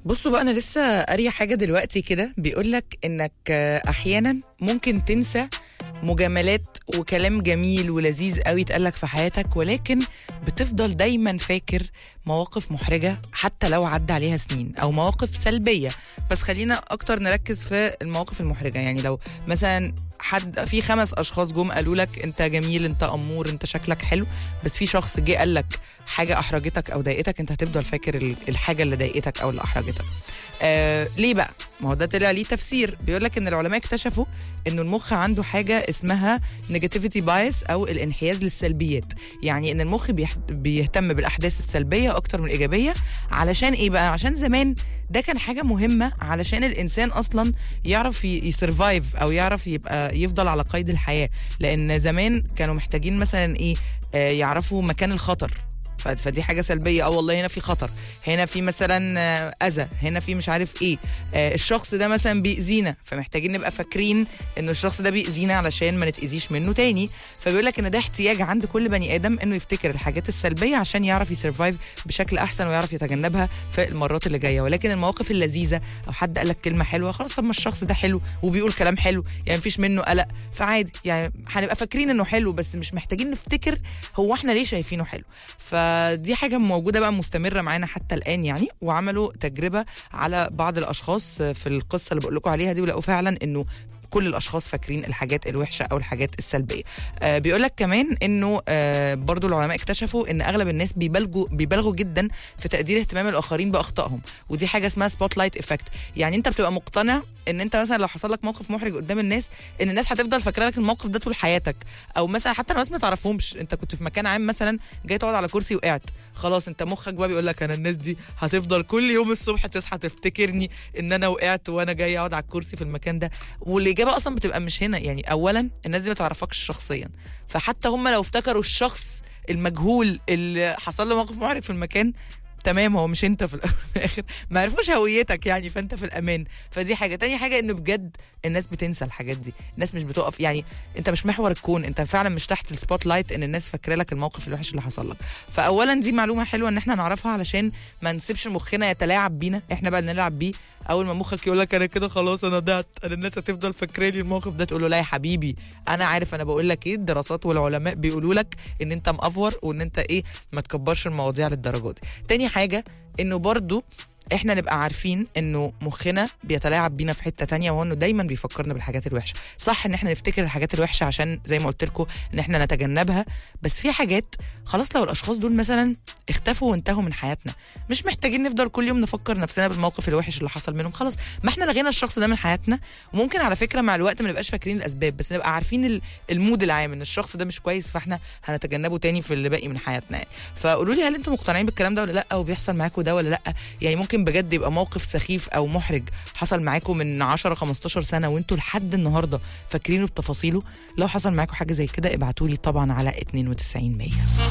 بصوا بقى انا لسه قاريه حاجه دلوقتي كده بيقول لك انك آه، احيانا ممكن تنسى مجاملات وكلام جميل ولذيذ قوي اتقالك في حياتك ولكن بتفضل دايما فاكر مواقف محرجه حتى لو عدى عليها سنين او مواقف سلبيه بس خلينا اكتر نركز في المواقف المحرجه يعني لو مثلا حد في خمس اشخاص جم قالوا لك انت جميل انت امور انت شكلك حلو بس في شخص جه قال لك حاجه احرجتك او ضايقتك انت هتفضل فاكر ال- الحاجه اللي ضايقتك او اللي احرجتك آه ليه بقى ما هو ده طلع ليه تفسير بيقول لك ان العلماء اكتشفوا انه المخ عنده حاجه اسمها نيجاتيفيتي بايس او الانحياز للسلبيات يعني ان المخ بيح- بيهتم بالاحداث السلبيه اكتر من الايجابيه علشان ايه بقى عشان زمان ده كان حاجه مهمه علشان الانسان اصلا يعرف يسرفايف او يعرف يبقى يفضل على قيد الحياه لان زمان كانوا محتاجين مثلا ايه آه، يعرفوا مكان الخطر ف- فدي حاجه سلبيه اه والله هنا في خطر هنا في مثلا آه، اذى هنا في مش عارف ايه آه، الشخص ده مثلا بيأذينا فمحتاجين نبقى فاكرين ان الشخص ده بيأذينا علشان ما نتأذيش منه تاني فبيقول لك ان ده احتياج عند كل بني ادم انه يفتكر الحاجات السلبيه عشان يعرف يسرفايف بشكل احسن ويعرف يتجنبها في المرات اللي جايه ولكن المواقف اللذيذه او حد قال لك كلمه حلوه خلاص طب ما الشخص ده حلو وبيقول كلام حلو يعني مفيش منه قلق فعادي يعني هنبقى فاكرين انه حلو بس مش محتاجين نفتكر هو احنا ليه شايفينه حلو فدي حاجه موجوده بقى مستمره معانا حتى الان يعني وعملوا تجربه على بعض الاشخاص في القصه اللي بقول لكم عليها دي ولقوا فعلا انه كل الاشخاص فاكرين الحاجات الوحشه او الحاجات السلبيه آه بيقول لك كمان انه آه برضو العلماء اكتشفوا ان اغلب الناس بيبالغوا بيبالغوا جدا في تقدير اهتمام الاخرين باخطائهم ودي حاجه اسمها سبوت لايت افكت يعني انت بتبقى مقتنع ان انت مثلا لو حصل لك موقف محرج قدام الناس ان الناس هتفضل فاكره لك الموقف ده طول حياتك او مثلا حتى لو الناس ما تعرفهمش انت كنت في مكان عام مثلا جاي تقعد على كرسي وقعت خلاص انت مخك بقى بيقول لك انا الناس دي هتفضل كل يوم الصبح تصحى تفتكرني ان انا وقعت وانا جاي اقعد على الكرسي في المكان ده والاجابه اصلا بتبقى مش هنا يعني اولا الناس دي ما تعرفكش شخصيا فحتى هم لو افتكروا الشخص المجهول اللي حصل له موقف محرج في المكان تمام هو مش انت في الاخر ما عرفوش هويتك يعني فانت في الامان فدي حاجه تاني حاجه انه بجد الناس بتنسى الحاجات دي الناس مش بتقف يعني انت مش محور الكون انت فعلا مش تحت السبوت لايت ان الناس فاكره لك الموقف الوحش اللي حصل لك فاولا دي معلومه حلوه ان احنا نعرفها علشان ما نسيبش مخنا يتلاعب بينا احنا بقى نلعب بيه اول ما مخك يقول لك انا كده خلاص انا ضعت انا الناس هتفضل فاكراني الموقف ده تقول له لا يا حبيبي انا عارف انا بقول لك ايه الدراسات والعلماء بيقولوا لك ان انت مأفور وان انت ايه ما تكبرش المواضيع للدرجه دي تاني حاجه انه برضو احنا نبقى عارفين انه مخنا بيتلاعب بينا في حته تانية وهو انه دايما بيفكرنا بالحاجات الوحشه صح ان احنا نفتكر الحاجات الوحشه عشان زي ما قلت لكم ان احنا نتجنبها بس في حاجات خلاص لو الاشخاص دول مثلا اختفوا وانتهوا من حياتنا مش محتاجين نفضل كل يوم نفكر نفسنا بالموقف الوحش اللي حصل منهم خلاص ما احنا لغينا الشخص ده من حياتنا وممكن على فكره مع الوقت ما نبقاش فاكرين الاسباب بس نبقى عارفين ال- المود العام ان الشخص ده مش كويس فاحنا هنتجنبه تاني في اللي باقي من حياتنا يعني فقولوا لي هل انتم مقتنعين بالكلام ده ولا لا وبيحصل معاكم ده ولا لا يعني ممكن بجد يبقى موقف سخيف او محرج حصل معاكم من 10 15 سنه وانتوا لحد النهارده فاكرينه بتفاصيله لو حصل معاكم حاجه زي كده ابعتوا لي طبعا على 92 100